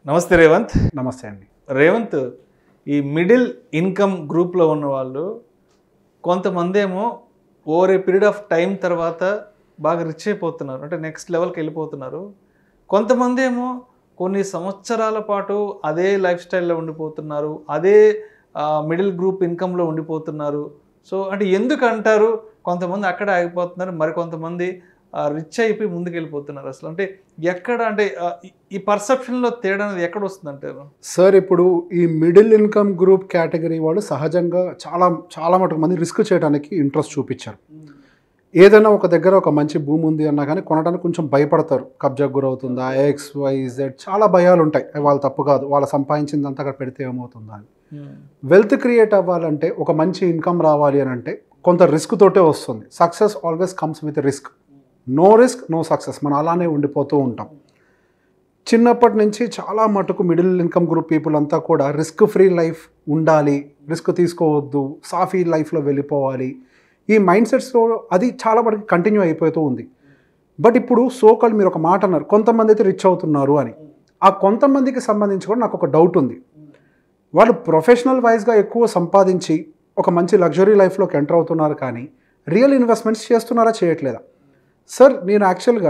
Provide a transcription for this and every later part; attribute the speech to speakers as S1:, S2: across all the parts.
S1: నమస్తే రేవంత్
S2: నమస్తే అండి
S1: రేవంత్ ఈ మిడిల్ ఇన్కమ్ గ్రూప్లో ఉన్న వాళ్ళు కొంతమంది ఏమో over a period of time తర్వాత బాగా రిచ్ అయిపోతున్నారు అంటే నెక్స్ట్ లెవెల్కి వెళ్ళిపోతున్నారు కొంతమంది ఏమో కొన్ని సంవత్సరాల పాటు అదే లైఫ్ స్టైల్లో ఉండిపోతున్నారు అదే మిడిల్ గ్రూప్ ఇన్కంలో ఉండిపోతున్నారు సో అంటే ఎందుకు అంటారు కొంతమంది అక్కడ ఆగిపోతున్నారు మరి కొంతమంది రిచ్ అయిపోయి ముందుకు వెళ్ళిపోతున్నారు అసలు అంటే ఎక్కడ అంటే ఆ, ఈ- ఈ పర్సెప్షన్లో తేడా అనేది ఎక్కడ వస్తుంది అంటారు
S2: సార్ ఇప్పుడు ఈ మిడిల్ ఇన్కమ్ గ్రూప్ కేటగిరీ వాళ్ళు సహజంగా చాలా చాలా మటుకు మంది రిస్క్ చేయడానికి ఇంట్రెస్ట్ చూపించారు ఏదైనా ఒక దగ్గర ఒక మంచి భూమి ఉంది అన్నా కానీ కొనడానికి కొంచెం భయపడతారు కబ్జాకు గురవుతుందా ఎక్స్ వై జెడ్ చాలా భయాలు ఉంటాయి అవి వాళ్ళ తప్పు కాదు వాళ్ళు సంపాదించిందంతా అక్కడ పెడితే ఏమవుతుందా అని వెల్త్ క్రియేట్ అవ్వాలంటే ఒక మంచి ఇన్కమ్ రావాలి అని అంటే కొంత రిస్క్ తోటే వస్తుంది success always comes with risk no risk no success మనం అలానే ఉండిపోతూ ఉంటాం చిన్నప్పటి నుంచి చాలా మటుకు మిడిల్ ఇన్కమ్ గ్రూప్ పీపుల్ అంతా కూడా రిస్క్ ఫ్రీ లైఫ్ ఉండాలి రిస్క్ తీసుకోవద్దు సాఫీ లైఫ్లో వెళ్ళిపోవాలి ఈ మైండ్ సెట్స్లో అది చాలా మటుకు కంటిన్యూ అయిపోతూ ఉంది బట్ ఇప్పుడు సోకల్ మీరు ఒక మాట అన్నారు కొంతమంది అయితే రిచ్ అవుతున్నారు అని ఆ కొంతమందికి సంబంధించి కూడా నాకు ఒక డౌట్ ఉంది వాళ్ళు ప్రొఫెషనల్ వైజ్గా ఎక్కువ సంపాదించి ఒక మంచి లగ్జరీ లైఫ్లోకి ఎంటర్ అవుతున్నారు కానీ రియల్ ఇన్వెస్ట్మెంట్స్ చేస్తున్నారా చేయట్లేదా సార్ నేను యాక్చువల్గా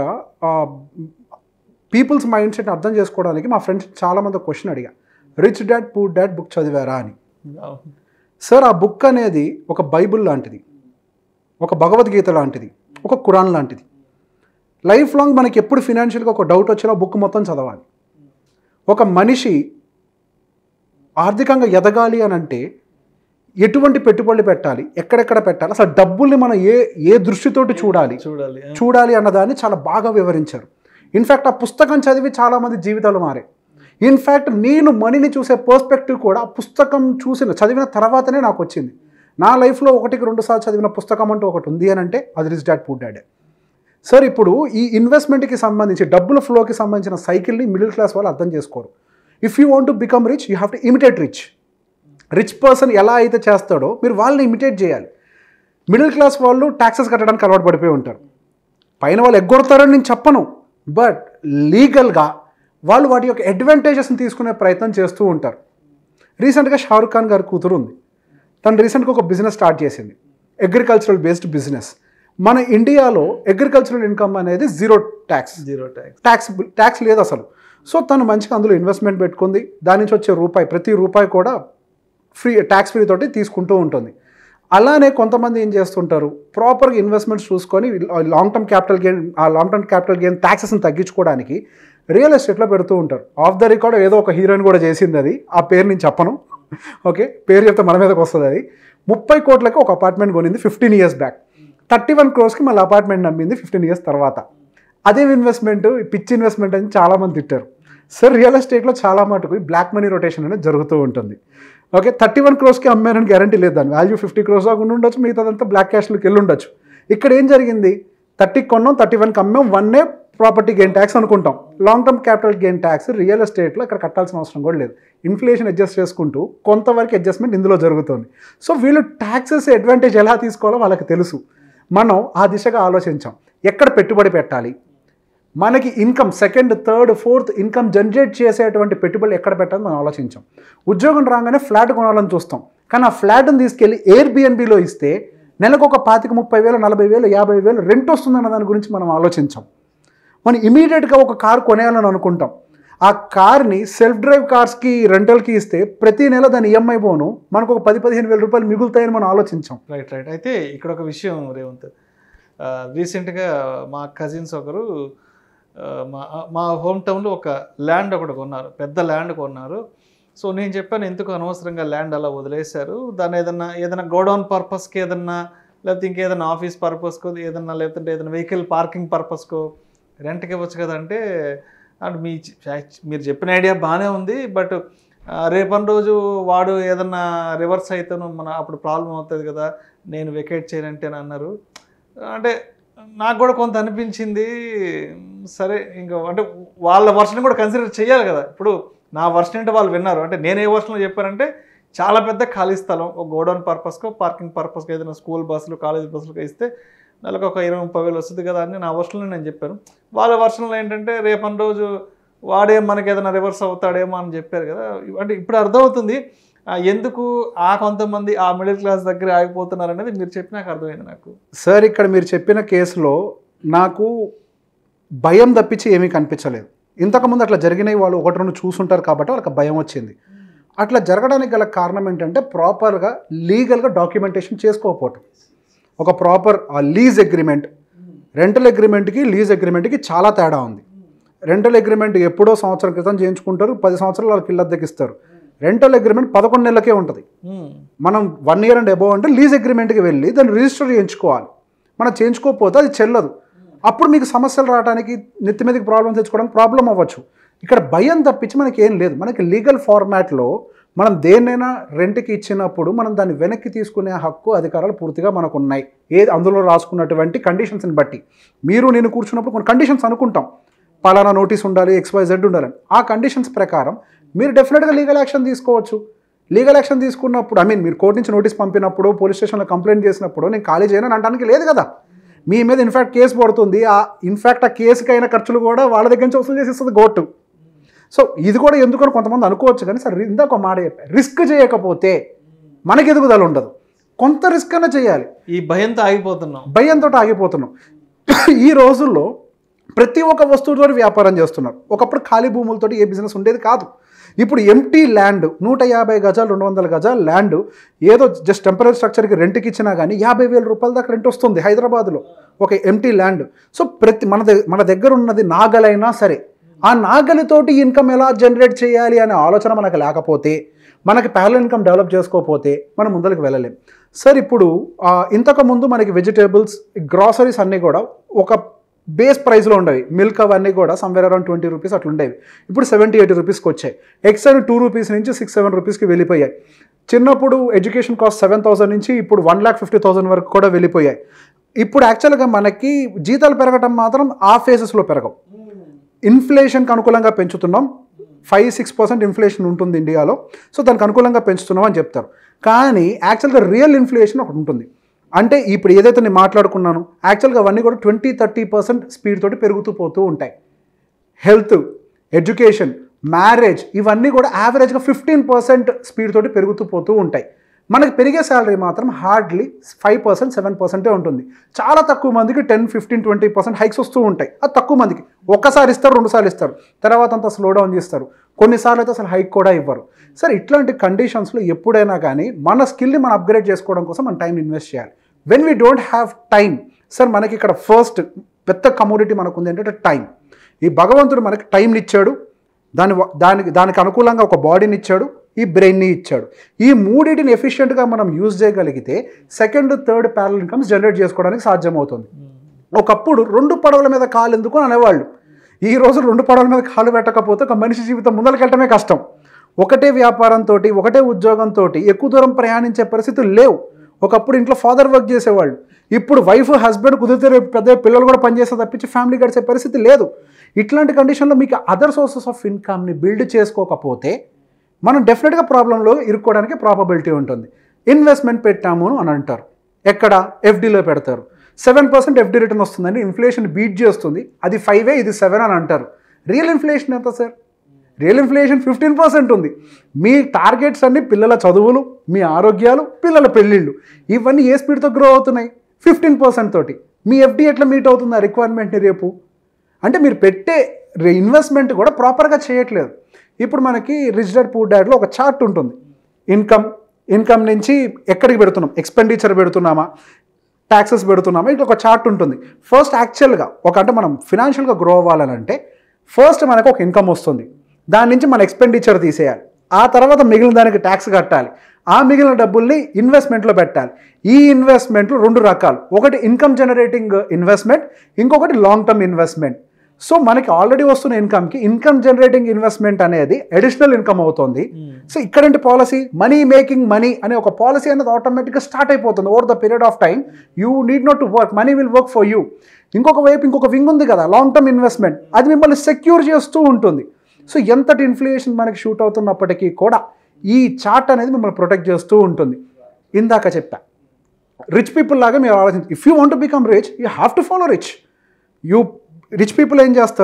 S2: పీపుల్స్ మైండ్ సెట్ అర్థం చేసుకోవడానికి మా ఫ్రెండ్స్ చాలామంది క్వశ్చన్ అడిగా Rich Dad Poor Dad book చదివారా అని సార్ ఆ బుక్ అనేది ఒక బైబుల్ లాంటిది ఒక భగవద్గీత లాంటిది ఒక ఖురాన్ లాంటిది లైఫ్ లాంగ్ మనకి ఎప్పుడు ఫినాన్షియల్గా ఒక డౌట్ వచ్చినా బుక్ మొత్తం చదవాలి ఒక మనిషి ఆర్థికంగా ఎదగాలి అని అంటే ఎటువంటి పెట్టుబడులు పెట్టాలి ఎక్కడెక్కడ పెట్టాలి అసలు డబ్బుల్ని మనం ఏ ఏ దృష్టితోటి చూడాలి
S1: చూడాలి
S2: చూడాలి అన్నదాన్ని చాలా బాగా వివరించారు ఇన్ఫ్యాక్ట్ ఆ పుస్తకం చదివి చాలామంది జీవితాలు మారాయి ఇన్ఫ్యాక్ట్ నేను మనీని చూసే పర్స్పెక్టివ్ కూడా ఆ పుస్తకం చూసిన చదివిన తర్వాతనే నాకు వచ్చింది నా లైఫ్లో ఒకటికి రెండు సార్లు చదివిన పుస్తకం అంటూ ఒకటి ఉంది అని అంటే అది రిచ్ డాడ్ పూర్ డాడే సార్ ఇప్పుడు ఈ ఇన్వెస్ట్మెంట్కి సంబంధించి డబ్బుల ఫ్లోకి సంబంధించిన సైకిల్ని మిడిల్ క్లాస్ వాళ్ళు అర్థం చేసుకోరు if you want to become rich you have to imitate rich rich person ఎలా అయితే చేస్తాడో మీరు వాళ్ళని ఇమిటేట్ చేయాలి మిడిల్ క్లాస్ వాళ్ళు ట్యాక్సెస్ కట్టడానికి అలవాటు పడిపోయి ఉంటారు పైన వాళ్ళు ఎగ్గొడతారని నేను చెప్పను బట్ లీగల్గా వాళ్ళు వాటి యొక్క అడ్వాంటేజెస్ని తీసుకునే ప్రయత్నం చేస్తూ ఉంటారు రీసెంట్గా షారుఖ్ ఖాన్ గారి కూతురు ఉంది తను రీసెంట్గా ఒక బిజినెస్ స్టార్ట్ చేసింది అగ్రికల్చరల్ బేస్డ్ బిజినెస్ మన ఇండియాలో అగ్రికల్చరల్ ఇన్కమ్ అనేది zero tax
S1: zero tax
S2: tax tax లేదు అసలు సో తను మంచిగా అందులో ఇన్వెస్ట్మెంట్ పెట్టుకుంది దాని నుంచి వచ్చే రూపాయి ప్రతి రూపాయి కూడా ఫ్రీ ట్యాక్స్ ఫ్రీ తోటి తీసుకుంటూ ఉంటుంది అలానే కొంతమంది ఏం చేస్తుంటారు ప్రాపర్గా ఇన్వెస్ట్మెంట్స్ చూసుకొని లాంగ్ టర్మ్ క్యాపిటల్ గెయిన్ ఆ లాంగ్ టర్మ్ క్యాపిటల్ గెయిన్ ట్యాక్సెస్ని తగ్గించుకోవడానికి రియల్ ఎస్టేట్లో పెడుతూ ఉంటారు ఆఫ్ ద రికార్డ్ ఏదో ఒక హీరోయిన్ కూడా చేసింది అది ఆ పేరు నేను చెప్పను ఓకే పేరు చెప్తే మన మీదకి వస్తుంది అది ముప్పై కోట్లకి ఒక అపార్ట్మెంట్ కొనింది fifteen years back thirty one క్రోర్స్కి మళ్ళీ అపార్ట్మెంట్ నమ్మింది ఫిఫ్టీన్ ఇయర్స్ తర్వాత అదే ఇన్వెస్ట్మెంట్ పిచ్ ఇన్వెస్ట్మెంట్ అని చాలామంది తిట్టారు సార్ రియల్ ఎస్టేట్లో చాలా మటుకు బ్లాక్ మనీ రొటేషన్ అనేది జరుగుతూ ఉంటుంది ఓకే థర్టీ వన్ క్రోర్స్కి అమ్మారని గ్యారంటీ లేదు దాని వాల్యూ ఫిఫ్టీ క్రోర్స్ దాకా ఉండి ఉండొచ్చు మిగతాదంతా బ్లాక్ క్యాష్లోకి వెళ్ళి ఉండొచ్చు ఇక్కడ ఏం జరిగింది థర్టీ కొన్నాం థర్టీ వన్కి అమ్మాం వన్నే ప్రాపర్టీ గెయిన్ ట్యాక్స్ అనుకుంటాం long term capital gain tax real ఎస్టేట్లో ఇక్కడ కట్టాల్సిన అవసరం కూడా లేదు ఇన్ఫ్లేషన్ అడ్జస్ట్ చేసుకుంటూ కొంతవరకు అడ్జస్ట్మెంట్ ఇందులో జరుగుతుంది సో వీళ్ళు ట్యాక్సెస్ అడ్వాంటేజ్ ఎలా తీసుకోవాలో వాళ్ళకి తెలుసు మనం ఆ దిశగా ఆలోచించాం ఎక్కడ పెట్టుబడి పెట్టాలి మనకి income second third fourth income generate చేసేటువంటి పెట్టుబడులు ఎక్కడ పెట్టాలని మనం ఆలోచించాం ఉద్యోగం రాగానే ఫ్లాట్ కొనాలని చూస్తాం కానీ ఆ ఫ్లాట్ని తీసుకెళ్ళి ఎయిర్ బిఎన్బిలో ఇస్తే నెలకు ఒక పాతిక ముప్పై వేలు నలభై వేలు యాభై వేలు రెంట్ వస్తుందన్న దాని గురించి మనం ఆలోచించాం మనం ఇమీడియట్గా ఒక కార్ కొనేయాలని అనుకుంటాం ఆ కార్ని సెల్ఫ్ డ్రైవ్ కార్స్కి రెంటల్కి ఇస్తే ప్రతి నెల దాని ఈఎంఐ పోను మనకు ఒక పది పదిహేను వేల రూపాయలు మిగులుతాయని మనం ఆలోచించాం
S1: రైట్ రైట్ అయితే ఇక్కడ ఒక విషయం రేవంత్ రీసెంట్గా మా కజిన్స్ ఒకరు ఆ, మా మా హోమ్ టౌన్లో ఒక ల్యాండ్ ఒకటి కొన్నారు పెద్ద ల్యాండ్ కొన్నారు సో నేను చెప్పాను ఎందుకు అనవసరంగా ల్యాండ్ అలా వదిలేశారు దాన్ని ఏదన్నా ఏదైనా గోడౌన్ పర్పస్కి ఏదన్నా లేకపోతే ఇంకేదైనా ఆఫీస్ పర్పస్కో ఏదన్నా లేకపోతే ఏదైనా వెహికల్ పార్కింగ్ పర్పస్కో రెంట్కి ఇవ్వచ్చు కదా అంటే అండ్ మీ చ- మీరు చెప్పిన ఐడియా బాగానే ఉంది బట్ రేపటి రోజు వాడు ఏదన్నా రివర్స్ అయితేను మన అప్పుడు ప్రాబ్లం అవుతుంది కదా నేను వెకేట్ చేయనంటే అని అన్నారు అంటే నాకు కూడా కొంత అనిపించింది సరే ఇంకా అంటే వాళ్ళ వర్షన్ కూడా కన్సిడర్ చేయాలి కదా ఇప్పుడు నా వర్షన్ అంటే వాళ్ళు విన్నారు అంటే నేను ఏ వర్షన్లో చెప్పానంటే చాలా పెద్ద ఖాళీ స్థలం ఒక గోడౌన్ పర్పస్కో పార్కింగ్ పర్పస్కో ఏదైనా స్కూల్ బస్సులు కాలేజ్ బస్సులకు ఇస్తే నెలకు ఒక ఇరవై ముప్పై వేలు వస్తుంది కదా అని నా వర్షన్లో నేను చెప్పాను వాళ్ళ వర్షన్లో ఏంటంటే రేపటి రోజు వాడేం మనకి ఏదైనా రివర్స్ అవుతాడేమో అని చెప్పారు కదా అంటే ఇప్పుడు అర్థమవుతుంది ఆ, ఎందుకు ఆ కొంతమంది ఆ మిడిల్ క్లాస్ దగ్గర ఆగిపోతున్నారు అనేది మీరు చెప్పినాక అర్థమైంది నాకు
S2: సార్ ఇక్కడ మీరు చెప్పిన కేసులో నాకు భయం తప్పించి ఏమీ కనిపించలేదు ఇంతకుముందు అట్లా జరిగినవి వాళ్ళు ఒకటి రెండు చూసుంటారు కాబట్టి వాళ్ళకి భయం వచ్చింది అట్లా జరగడానికి గల కారణం ఏంటంటే ప్రాపర్గా లీగల్గా డాక్యుమెంటేషన్ చేసుకోకపోవటం ఒక ప్రాపర్ లీజ్ అగ్రిమెంట్ రెంటల్ అగ్రిమెంట్కి లీజ్ అగ్రిమెంట్కి చాలా తేడా ఉంది రెంటల్ అగ్రిమెంట్ ఎప్పుడో సంవత్సరం క్రితం చేయించుకుంటారు పది సంవత్సరాలు వాళ్ళకి ఇల్లు అద్దెకిస్తారు రెంటల్ అగ్రిమెంట్ పదకొండు నెలలకే ఉంటుంది
S1: ఉమ్,
S2: మనం వన్ ఇయర్ అండ్ అబోవ్ అంటే లీజ్ అగ్రిమెంట్కి వెళ్ళి దాన్ని రిజిస్టర్ చేయించుకోవాలి మనం చేయించుకోకపోతే అది చెల్లదు అప్పుడు మీకు సమస్యలు రావడానికి నెత్తి మీదకి ప్రాబ్లం తెచ్చుకోవడానికి ప్రాబ్లం అవ్వచ్చు ఇక్కడ భయం తప్పించి మనకి ఏం లేదు మనకి లీగల్ ఫార్మాట్లో మనం దేన్నైనా రెంట్కి ఇచ్చినప్పుడు మనం దాన్ని వెనక్కి తీసుకునే హక్కు అధికారాలు పూర్తిగా మనకు ఉన్నాయి ఏ అందులో రాసుకున్నటువంటి కండిషన్స్ని బట్టి మీరు నేను కూర్చున్నప్పుడు కొన్ని కండిషన్స్ అనుకుంటాం పలానా నోటీస్ ఉండాలి ఎక్స్వై జెడ్ ఉండాలని ఆ కండిషన్స్ ప్రకారం మీరు డెఫినెట్గా లీగల్ యాక్షన్ తీసుకోవచ్చు లీగల్ యాక్షన్ తీసుకున్నప్పుడు ఐ మీన్ మీరు కోర్టు నుంచి నోటీస్ పంపినప్పుడు పోలీస్ స్టేషన్లో కంప్లైంట్ చేసినప్పుడు నేను ఖాళీ చేయను అనడానికి లేదు కదా మీ మీద ఇన్ఫ్యాక్ట్ కేసు పడుతుంది ఆ ఇన్ఫ్యాక్ట్ ఆ కేసుకి అయిన ఖర్చులు కూడా వాళ్ళ దగ్గర నుంచి వసూలు చేసి ఇస్తుంది కోర్టు సో ఇది కూడా ఎందుకని కొంతమంది అనుకోవచ్చు కానీ సార్ ఇందాక ఒక మాట చెప్పారు రిస్క్ చేయకపోతే మనకి ఎదుగుదల ఉండదు కొంత రిస్క్ అయినా చేయాలి
S1: ఈ భయంతో ఆగిపోతున్నాం
S2: భయంతో ఆగిపోతున్నాం ఈ రోజుల్లో ప్రతి ఒక్క వస్తువుతో వ్యాపారం చేస్తున్నారు ఒకప్పుడు ఖాళీ భూములతోటి ఏ బిజినెస్ ఉండేది కాదు ఇప్పుడు ఎంటీ ల్యాండ్ నూట యాభై గజాలు రెండు వందల గజాలు ల్యాండ్ ఏదో జస్ట్ టెంపరీ స్ట్రక్చర్కి రెంట్కి ఇచ్చినా కానీ యాభై వేల రూపాయల దాకా రెంట్ వస్తుంది హైదరాబాద్లో ఒక ఎంటీ ల్యాండ్ సో ప్రతి మన దగ్గర మన దగ్గర ఉన్నది నాగలైనా సరే ఆ నాగలితోటి ఇన్కమ్ ఎలా జనరేట్ చేయాలి అనే ఆలోచన మనకు లేకపోతే మనకి ప్యారల్ ఇన్కమ్ డెవలప్ చేసుకోకపోతే మనం ముందరికి వెళ్ళలేం సార్ ఇప్పుడు ఆ, ఇంతకుముందు మనకి వెజిటేబుల్స్ గ్రాసరీస్ అన్నీ కూడా ఒక బేస్ ప్రైస్లో ఉండేవి మిల్క్ అవన్నీ కూడా సమ్వేర్ అరౌండ్ ట్వంటీ రూపీస్ అట్లా ఉండేవి ఇప్పుడు సెవెంటీ ఎయిటీ రూపీస్కి వచ్చాయి ఎగ్స్ అని టూ రూపీస్ నుంచి సిక్స్ సెవెన్ రూపీస్కి వెళ్ళిపోయాయి చిన్నప్పుడు ఎడ్యుకేషన్ కాస్ట్ సెవెన్ థౌసండ్ నుంచి ఇప్పుడు వన్ ల్యాక్ ఫిఫ్టీ థౌసండ్ వరకు కూడా వెళ్ళిపోయాయి ఇప్పుడు యాక్చువల్గా మనకి జీతాలు పెరగటం మాత్రం ఆ ఫేజెస్లో పెరగవు ఇన్ఫ్లేషన్కి అనుకూలంగా పెంచుతున్నాం ఫైవ్ సిక్స్ పర్సెంట్ ఇన్ఫ్లేషన్ ఉంటుంది ఇండియాలో సో దానికి అనుకూలంగా పెంచుతున్నాం అని చెప్తారు కానీ యాక్చువల్గా రియల్ ఇన్ఫ్లేషన్ ఒకటి ఉంటుంది అంటే ఇప్పుడు ఏదైతే నేను మాట్లాడుకున్నాను యాక్చువల్గా అవన్నీ కూడా ట్వంటీ థర్టీ పర్సెంట్ స్పీడ్ తోటి పెరుగుతూ పోతూ ఉంటాయి హెల్త్ ఎడ్యుకేషన్ మ్యారేజ్ ఇవన్నీ కూడా యావరేజ్గా ఫిఫ్టీన్ పర్సెంట్ స్పీడ్ తోటి పెరుగుతూ పోతూ ఉంటాయి మనకి పెరిగే శాలరీ మాత్రం హార్డ్లీ ఫైవ్ పర్సెంట్ సెవెన్ పర్సెంటే ఉంటుంది చాలా తక్కువ మందికి ten fifteen twenty percent hikes వస్తూ ఉంటాయి అది తక్కువ మందికి ఒక్కసారి ఇస్తారు రెండుసార్లు ఇస్తారు తర్వాత అంతా స్లో డౌన్ చేస్తారు కొన్నిసార్లు అయితే అసలు హైక్ కూడా ఇవ్వరు సరే ఇట్లాంటి కండిషన్స్లో ఎప్పుడైనా కానీ మన స్కిల్ని మనం అప్గ్రేడ్ చేసుకోవడం కోసం మనం టైం ఇన్వెస్ట్ చేయాలి when we don't have time sir మనకి ఇక్కడ ఫస్ట్ పెద్ద కమోడిటీ మనకు ఉంది ఏంటంటే టైం ఈ భగవంతుడు మనకి టైంని ఇచ్చాడు దాని వ- దానికి దానికి అనుకూలంగా ఒక బాడీని ఇచ్చాడు ఈ బ్రెయిన్ని ఇచ్చాడు ఈ మూడింటిని ఎఫిషియెంట్గా మనం యూజ్ చేయగలిగితే second third parallel incomes generate చేసుకోవడానికి సాధ్యమవుతుంది ఒకప్పుడు రెండు పడవల మీద కాలు ఎందుకు అని అనేవాళ్ళు ఈ రోజు రెండు పడవల మీద కాలు పెట్టకపోతే ఒక మనిషి జీవితం ముందరికెళ్ళటమే కష్టం ఒకటే వ్యాపారంతో ఒకటే ఉద్యోగంతో ఎక్కువ దూరం ప్రయాణించే పరిస్థితులు లేవు ఒకప్పుడు ఇంట్లో ఫాదర్ వర్క్ చేసేవాళ్ళు ఇప్పుడు వైఫ్ హస్బెండ్ కుదిరితే రేపు పెద్ద పిల్లలు కూడా పనిచేస్తే తప్పించి ఫ్యామిలీ గడిచే పరిస్థితి లేదు ఇట్లాంటి కండిషన్లో మీకు అదర్ సోర్సెస్ ఆఫ్ ఇన్కమ్ని బిల్డ్ చేసుకోకపోతే మనం డెఫినెట్గా ప్రాబ్లంలో ఇరుక్కోవడానికి ప్రాబబిలిటీ ఉంటుంది ఇన్వెస్ట్మెంట్ పెట్టాము అని అంటారు ఎక్కడ ఎఫ్డీలో పెడతారు సెవెన్ పర్సెంట్ ఎఫ్డీ రిటర్న్ వస్తుందండి ఇన్ఫ్లేషన్ బీట్ చేస్తుంది అది ఫైవే ఇది సెవెన్ అని అంటారు రియల్ ఇన్ఫ్లేషన్ ఎంత sir real inflation fifteen percent ఉంది మీ టార్గెట్స్ అన్ని పిల్లల చదువులు మీ ఆరోగ్యాలు పిల్లల పెళ్ళిళ్ళు ఇవన్నీ ఏ స్పీడ్తో గ్రో అవుతున్నాయి ఫిఫ్టీన్ పర్సెంట్ తోటి మీ ఎఫ్డీ ఎట్లా మీట్ అవుతుంది ఆ రిక్వైర్మెంట్ని రేపు అంటే మీరు పెట్టే ఇన్వెస్ట్మెంట్ కూడా ప్రాపర్గా చేయట్లేదు ఇప్పుడు మనకి రిచ్ డాడ్ పూర్ డాడ్లో ఒక చార్ట్ ఉంటుంది ఇన్కమ్ ఇన్కమ్ నుంచి ఎక్కడికి పెడుతున్నాం ఎక్స్పెండిచర్ పెడుతున్నామా ట్యాక్సెస్ పెడుతున్నామా ఇట్లా ఒక చార్ట్ ఉంటుంది ఫస్ట్ యాక్చువల్గా ఒక అంటే మనం ఫినాన్షియల్గా గ్రో అవ్వాలనంటే ఫస్ట్ మనకు ఒక ఇన్కమ్ వస్తుంది దాని నుంచి మన ఎక్స్పెండిచర్ తీసేయాలి ఆ తర్వాత మిగిలిన దానికి ట్యాక్స్ కట్టాలి ఆ మిగిలిన డబ్బుల్ని ఇన్వెస్ట్మెంట్లో పెట్టాలి ఈ ఇన్వెస్ట్మెంట్లు రెండు రకాలు ఒకటి ఇన్కమ్ జనరేటింగ్ ఇన్వెస్ట్మెంట్ ఇంకొకటి లాంగ్ టర్మ్ ఇన్వెస్ట్మెంట్ సో మనకి ఆల్రెడీ వస్తున్న ఇన్కమ్కి ఇన్కమ్ జనరేటింగ్ ఇన్వెస్ట్మెంట్ అనేది అడిషనల్ ఇన్కమ్ అవుతుంది సో ఇక్కడంటి పాలసీ మనీ మేకింగ్ మనీ అనే ఒక పాలసీ అనేది ఆటోమేటిక్గా స్టార్ట్ అయిపోతుంది over the period of time you need not to work money will work for you ఇంకొక వైపు ఇంకొక వింగ్ ఉంది కదా లాంగ్ టర్మ్ ఇన్వెస్ట్మెంట్ అది మిమ్మల్ని సెక్యూర్ చేస్తూ ఉంటుంది సో ఎంతటి ఇన్ఫ్లేషన్ మనకి షూట్ అవుతున్నప్పటికీ కూడా ఈ చార్ట్ అనేది మిమ్మల్ని ప్రొటెక్ట్ చేస్తూ ఉంటుంది ఇందాక చెప్పా రిచ్ పీపుల్ లాగా మీరు ఆలోచించి if you want become rich you have to follow rich you rich people ఏం చేస్తారు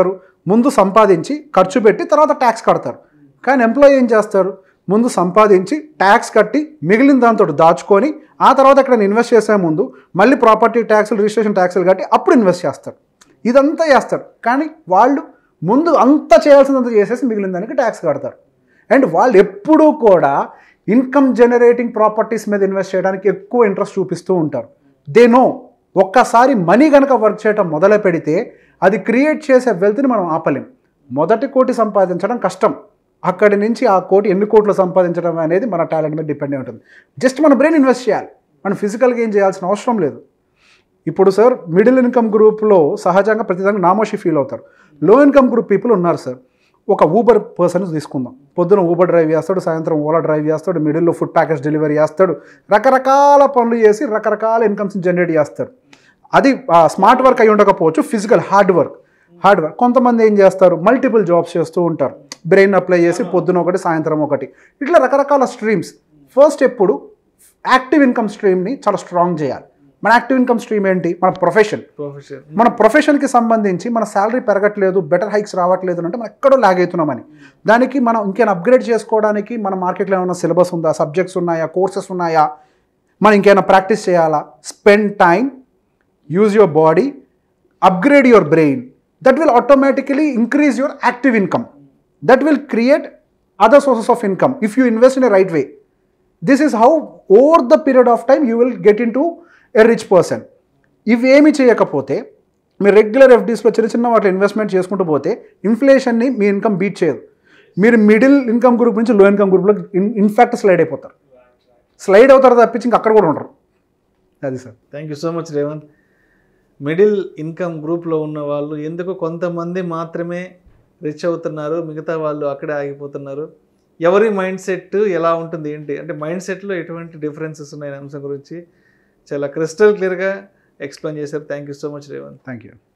S2: ముందు సంపాదించి ఖర్చు పెట్టి తర్వాత ట్యాక్స్ కడతారు కానీ ఎంప్లాయీ ఏం చేస్తారు ముందు సంపాదించి ట్యాక్స్ కట్టి మిగిలిన దాంతో దాచుకొని ఆ తర్వాత ఎక్కడ ఇన్వెస్ట్ చేసే ముందు మళ్ళీ ప్రాపర్టీ ట్యాక్సులు రిజిస్ట్రేషన్ ట్యాక్సులు కట్టి అప్పుడు ఇన్వెస్ట్ చేస్తారు ఇదంతా చేస్తారు కానీ వాళ్ళు ముందు అంతా చేయాల్సినంత చేసేసి మిగిలిన దానికి ట్యాక్స్ కడతారు అండ్ వాళ్ళు ఎప్పుడూ కూడా ఇన్కమ్ జనరేటింగ్ ప్రాపర్టీస్ మీద ఇన్వెస్ట్ చేయడానికి ఎక్కువ ఇంట్రెస్ట్ చూపిస్తూ ఉంటారు దే నో ఒక్కసారి మనీ కనుక వర్క్ చేయటం మొదలు పెడితే అది క్రియేట్ చేసే వెల్త్ని మనం ఆపలేం మొదటి కోటి సంపాదించడం కష్టం అక్కడి నుంచి ఆ కోటి ఎన్ని కోట్లు సంపాదించడం అనేది మన టాలెంట్ మీద డిపెండ్ అయి ఉంటుంది జస్ట్ మన బ్రెయిన్ ఇన్వెస్ట్ చేయాలి మనం ఫిజికల్గా ఏం చేయాల్సిన అవసరం లేదు ఇప్పుడు సార్ మిడిల్ ఇన్కమ్ గ్రూప్లో సహజంగా ప్రతిదానికి నామోషి ఫీల్ అవుతారు లో ఇన్కమ్ గ్రూప్ పీపుల్ ఉన్నారు సార్ ఒక ఊబర్ పర్సన్ తీసుకుందాం పొద్దున ఊబర్ డ్రైవ్ చేస్తాడు సాయంత్రం ఓలా డ్రైవ్ చేస్తాడు మిడిల్లో ఫుడ్ ప్యాకేజ్ డెలివరీ చేస్తాడు రకరకాల పనులు చేసి రకరకాల ఇన్కమ్స్ జనరేట్ చేస్తాడు అది స్మార్ట్ వర్క్ అయి ఉండకపోవచ్చు physical hard work hard work కొంతమంది ఏం చేస్తారు మల్టిపుల్ జాబ్స్ చేస్తూ ఉంటారు బ్రెయిన్ అప్లై చేసి పొద్దున ఒకటి సాయంత్రం ఒకటి ఇట్లా రకరకాల స్ట్రీమ్స్ ఫస్ట్ ఎప్పుడు యాక్టివ్ ఇన్కమ్ స్ట్రీమ్ని చాలా స్ట్రాంగ్ చేయాలి మన యాక్టివ్ ఇన్కమ్ స్ట్రీమ్ ఏంటి మన ప్రొఫెషన్
S1: ప్రొఫెషన్
S2: మన ప్రొఫెషన్కి సంబంధించి మన శాలరీ పెరగట్లేదు బెటర్ హైక్స్ రావట్లేదు అంటే మనం ఎక్కడో లాగ్ అవుతున్నామని దానికి మనం ఇంకేమైనా అప్గ్రేడ్ చేసుకోవడానికి మన మార్కెట్లో ఏమైనా సిలబస్ ఉందా సబ్జెక్ట్స్ ఉన్నాయా కోర్సెస్ ఉన్నాయా మనం ఇంకేమైనా ప్రాక్టీస్ చేయాలా spend time use your body upgrade your brain that will automatically increase your active income that will create other sources of income if you invest in a right way this is how over the period of time you will get into a rich person ఇవేమి చేయకపోతే మీరు regular ఎఫ్డీస్లో చిన్న చిన్న వాటిలో investment చేసుకుంటూ పోతే ఇన్ఫ్లేషన్ని మీ income beat చేయదు మీరు మిడిల్ ఇన్కమ్ గ్రూప్ నుంచి లో ఇన్కమ్ గ్రూప్లో ఇన్ ఇన్ఫ్యాక్ట్ స్లైడ్ అయిపోతారు స్లైడ్ అవుతారు తప్పించి ఇంకా అక్కడ కూడా ఉండరు అది sir
S1: thank you so much Revanth middle income గ్రూప్లో ఉన్న వాళ్ళు ఎందుకు కొంతమంది మాత్రమే రిచ్ అవుతున్నారు మిగతా వాళ్ళు అక్కడే ఆగిపోతున్నారు ఎవరి మైండ్ సెట్ ఎలా ఉంటుంది ఏంటి అంటే మైండ్ సెట్లో ఎటువంటి డిఫరెన్సెస్ ఉన్నాయి అనే అంశం గురించి చాలా క్రిస్టల్ క్లియర్గా ఎక్స్ప్లెయిన్ చేశారు thank you so much Revanth
S2: thank you